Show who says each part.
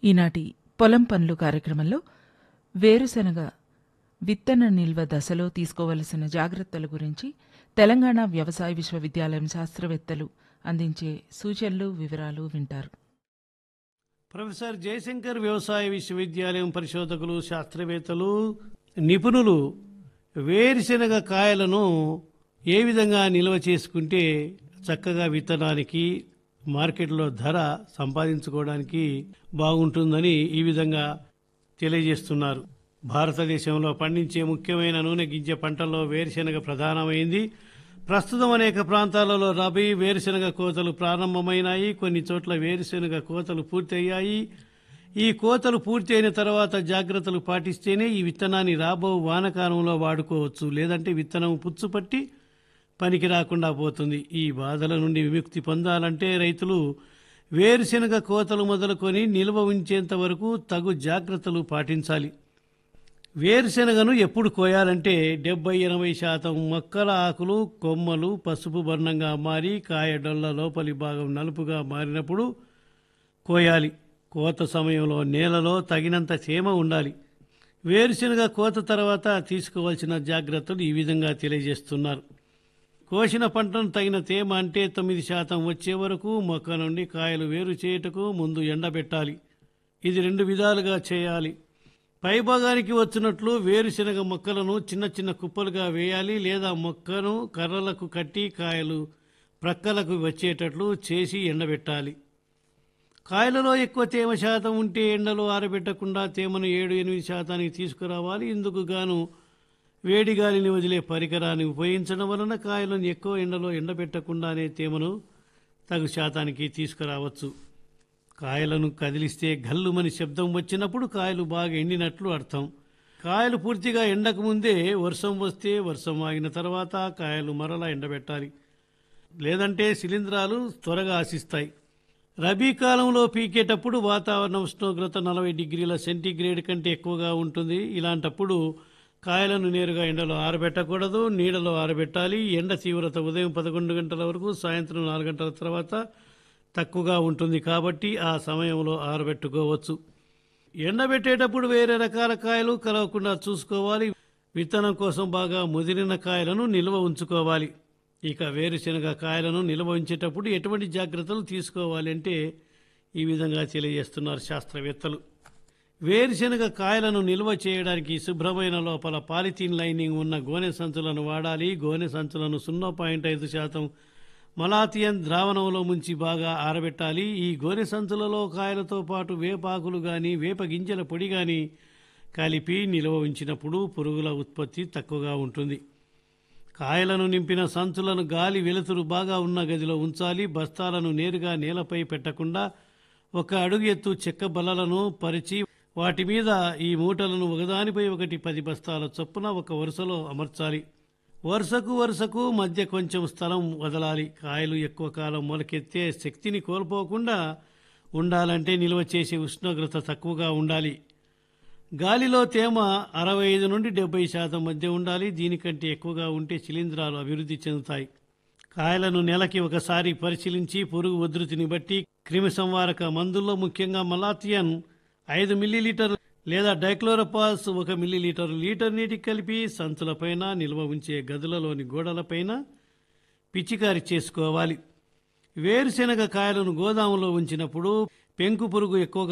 Speaker 1: ఈనాటి పొలం పనులు కార్యక్రమంలో వేరుశనగ విత్తన నిల్వ దశలో తీసుకోవలసిన జాగ్రత్తల గురించి తెలంగాణ వ్యవసాయ విశ్వవిద్యాలయం శాస్త్రవేత్తలు అందించే సూచనలు వివరాలు వింటారు
Speaker 2: ప్రొఫెసర్ జయశంకర్ వ్యవసాయ విశ్వవిద్యాలయం పరిశోధకులు శాస్త్రవేత్తలు నిపుణులు వేరుశెనగ కాయలను ఏ విధంగా నిల్వ చేసుకుంటే చక్కగా విత్తనానికి మార్కెట్లో ధర సంపాదించుకోవడానికి బాగుంటుందని ఈ విధంగా తెలియజేస్తున్నారు భారతదేశంలో పండించే ముఖ్యమైన నూనె గింజ పంటల్లో వేరుశెనగ ప్రధానమైంది ప్రస్తుతం అనేక ప్రాంతాలలో రబీ వేరుశెనగ కోతలు ప్రారంభమైనాయి కొన్ని చోట్ల వేరుశెనగ కోతలు పూర్తయ్యాయి ఈ కోతలు పూర్తి అయిన తర్వాత జాగ్రత్తలు పాటిస్తేనే ఈ విత్తనాన్ని రాబో వానకాలంలో వాడుకోవచ్చు లేదంటే విత్తనం పుచ్చుపట్టి పనికి రాకుండా పోతుంది ఈ బాధల నుండి విముక్తి పొందాలంటే రైతులు వేరుశెనగ కోతలు మొదలుకొని నిల్వ ఉంచేంత వరకు తగు జాగ్రత్తలు పాటించాలి వేరుశెనగను ఎప్పుడు కోయాలంటే డెబ్బై ఎనభై శాతం మొక్కల ఆకులు కొమ్మలు పసుపు వర్ణంగా మారి కాయ డొల్ల లోపలి భాగం నలుపుగా మారినప్పుడు కోయాలి కోత సమయంలో నేలలో తగినంత తేమ ఉండాలి వేరుశెనగ కోత తర్వాత తీసుకోవాల్సిన జాగ్రత్తలు ఈ విధంగా తెలియజేస్తున్నారు కోసిన పంటను తగిన తేమ అంటే తొమ్మిది శాతం వచ్చే వరకు మొక్క నుండి కాయలు వేరు చేయుటకు ముందు ఎండబెట్టాలి ఇది రెండు విధాలుగా చేయాలి పైభాగానికి వచ్చినట్లు వేరుశెనగ మొక్కలను చిన్న చిన్న కుప్పలుగా వేయాలి లేదా మొక్కను కర్రలకు కట్టి కాయలు ప్రక్కలకు వచ్చేటట్లు చేసి ఎండబెట్టాలి కాయలలో ఎక్కువ తేమ శాతం ఉంటే ఎండలో ఆరబెట్టకుండా తేమను ఏడు ఎనిమిది శాతానికి తీసుకురావాలి ఇందుకు గాను వేడి గాలిని వదిలే పరికరాన్ని ఉపయోగించడం వలన కాయలను ఎక్కువ ఎండలో ఎండబెట్టకుండానే తేమను తగు శాతానికి తీసుకురావచ్చు కాయలను కదిలిస్తే గల్లుమని శబ్దం వచ్చినప్పుడు కాయలు బాగా ఎండినట్లు అర్థం కాయలు పూర్తిగా ఎండక ముందే వర్షం వస్తే వర్షం ఆగిన తర్వాత కాయలు మరలా ఎండబెట్టాలి లేదంటే శిలీంధ్రాలు త్వరగా ఆశిస్తాయి రబీ కాలంలో పీకేటప్పుడు వాతావరణ ఉష్ణోగ్రత నలభై డిగ్రీల సెంటీగ్రేడ్ కంటే ఎక్కువగా ఉంటుంది ఇలాంటప్పుడు కాయలను నేరుగా ఎండలో ఆరబెట్టకూడదు నీడలో ఆరబెట్టాలి ఎండ తీవ్రత ఉదయం పదకొండు గంటల వరకు సాయంత్రం నాలుగు గంటల తర్వాత తక్కువగా ఉంటుంది కాబట్టి ఆ సమయంలో ఆరబెట్టుకోవచ్చు ఎండబెట్టేటప్పుడు వేరే రకాల కాయలు కలవకుండా చూసుకోవాలి విత్తనం కోసం బాగా ముదిరిన కాయలను నిల్వ ఉంచుకోవాలి ఇక వేరుశెనగ కాయలను నిల్వ ఉంచేటప్పుడు ఎటువంటి జాగ్రత్తలు తీసుకోవాలి అంటే ఈ విధంగా తెలియజేస్తున్నారు శాస్త్రవేత్తలు వేరుశెనగ కాయలను నిల్వ చేయడానికి శుభ్రమైన లోపల పాలిథీన్ లైనింగ్ ఉన్న గోనె సంచులను వాడాలి గోనె సంచులను సున్నా పాయింట్ ఐదు శాతం మలాథియన్ ద్రావణంలో ముంచి బాగా ఆరబెట్టాలి ఈ గోనె సంచులలో కాయలతో పాటు వేపాకులు గాని వేప గింజల పొడి గాని కలిపి నిల్వ ఉంచినప్పుడు పురుగుల ఉత్పత్తి తక్కువగా ఉంటుంది కాయలను నింపిన సంచులను గాలి వెలుతురు బాగా ఉన్న గదిలో ఉంచాలి బస్తాలను నేరుగా నేలపై పెట్టకుండా ఒక అడుగు ఎత్తు చెక్క బల్లలను పరిచి వాటి మీద ఈ మూటలను ఒకదానిపై ఒకటి పది బస్తాల చొప్పున ఒక వరుసలో అమర్చాలి వరుసకు వరుసకు మధ్య కొంచెం స్థలం వదలాలి కాయలు ఎక్కువ కాలం మొలకెత్తే శక్తిని కోల్పోకుండా ఉండాలంటే నిల్వ చేసే ఉష్ణోగ్రత తక్కువగా ఉండాలి గాలిలో తేమ అరవై ఐదు నుండి డెబ్బై శాతం మధ్య ఉండాలి దీనికంటే ఎక్కువగా ఉంటే శిలీంధ్రాలు అభివృద్ధి చెందుతాయి కాయలను నెలకి ఒకసారి పరిశీలించి పురుగు ఉధృతిని బట్టి క్రిమి సంవారక మందుల్లో ముఖ్యంగా మలాథియన్ ఐదు మిల్లీలీటర్ లేదా డైక్లోరపాస్ ఒక మిల్లీలీటర్ లీటర్ నీటికి కలిపి సంచులపైన నిల్వ ఉంచే గదులలోని గోడలపైన పిచికారి చేసుకోవాలి వేరుశెనగ కాయలను గోదాములో ఉంచినప్పుడు పెంకు పురుగు ఎక్కువగా